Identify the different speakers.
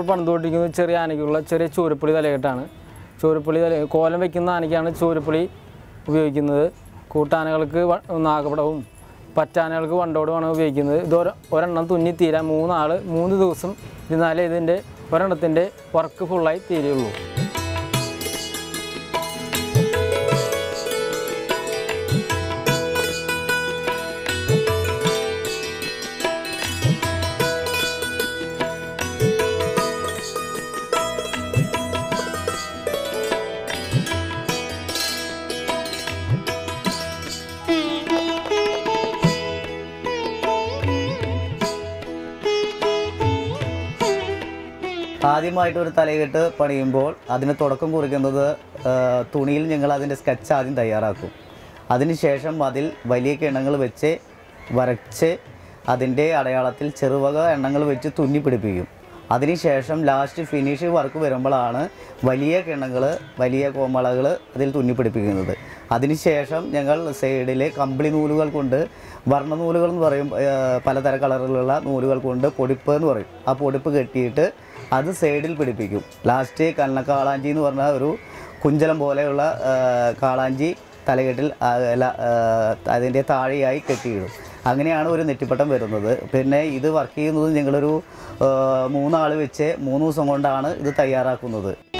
Speaker 1: ഇപ്പോൾ പണിതുകൊണ്ടിരിക്കുന്നത് ചെറിയ ആനയ്ക്കുള്ള ചെറിയ ചൂരപ്പുളി തലകെട്ടാണ് ചൂരപ്പുളി തല കോലം വയ്ക്കുന്ന ആനയ്ക്കാണ് ചൂരപ്പുളി ഉപയോഗിക്കുന്നത് കൂട്ടാനകൾക്ക് വ- നാഗപടവും പറ്റാനകൾക്ക് വണ്ടോടുമാണ് ഉപയോഗിക്കുന്നത് ഇത് ഒര- ഒരെണ്ണം തുന്നി തീരാൻ മൂന്നാൾ മൂന്ന് ദിവസം ഇരുന്നാലേ ഇതിൻ്റെ ഒരെണ്ണത്തിൻ്റെ വർക്ക് ഫുള്ളായി തീരുള്ളൂ
Speaker 2: ആദ്യമായിട്ട് ഒരു തലകെട്ട് പണിയുമ്പോൾ അതിന് തുടക്കം കുറിക്കുന്നത് ആ, തുണിയിൽ ഞങ്ങൾ അതിൻ്റെ സ്കെച്ച് ആദ്യം തയ്യാറാക്കും അതിനുശേഷം അതിൽ വലിയ കിണങ്ങൾ വെച്ച് വരച്ച് അതിൻ്റെ അടയാളത്തിൽ ചെറുവക എണ്ണങ്ങൾ വെച്ച് തുന്നി പിടിപ്പിക്കും അതിനുശേഷം ലാസ്റ്റ് ഫിനിഷ് വർക്ക് വരുമ്പോഴാണ് വലിയ കിണങ്ങൾ വലിയ കോമളകൾ അതിൽ തുന്നി പിടിപ്പിക്കുന്നത് അതിനുശേഷം ഞങ്ങൾ സൈഡിൽ കമ്പിളി നൂലുകൾ കൊണ്ട് വർണ്ണ നൂലുകൾ എന്ന് പറയും ആ, പലതര കളറിലുള്ള നൂലുകൾ കൊണ്ട് പൊടിപ്പ് എന്ന് പറയും ആ പൊടിപ്പ് കെട്ടിയിട്ട് അത് സൈഡിൽ പിടിപ്പിക്കും ലാസ്റ്റ് കണ്ണക്കാളാഞ്ചി എന്ന് പറഞ്ഞ ഒരു കുഞ്ചലം പോലെയുള്ള ആ, കാളാഞ്ചി തലകെട്ടിൽ ആ, ല- ആ, അതിൻ്റെ താഴെയായി കെട്ടിയിടും അങ്ങനെയാണ് ഒരു നെറ്റിപ്പട്ടം വരുന്നത് പിന്നെ ഇത് വർക്ക് ചെയ്യുന്നത് ഞങ്ങളൊരു ആ, മൂന്നാൾ വെച്ച് മൂന്ന് ദിവസം കൊണ്ടാണ് ഇത് തയ്യാറാക്കുന്നത്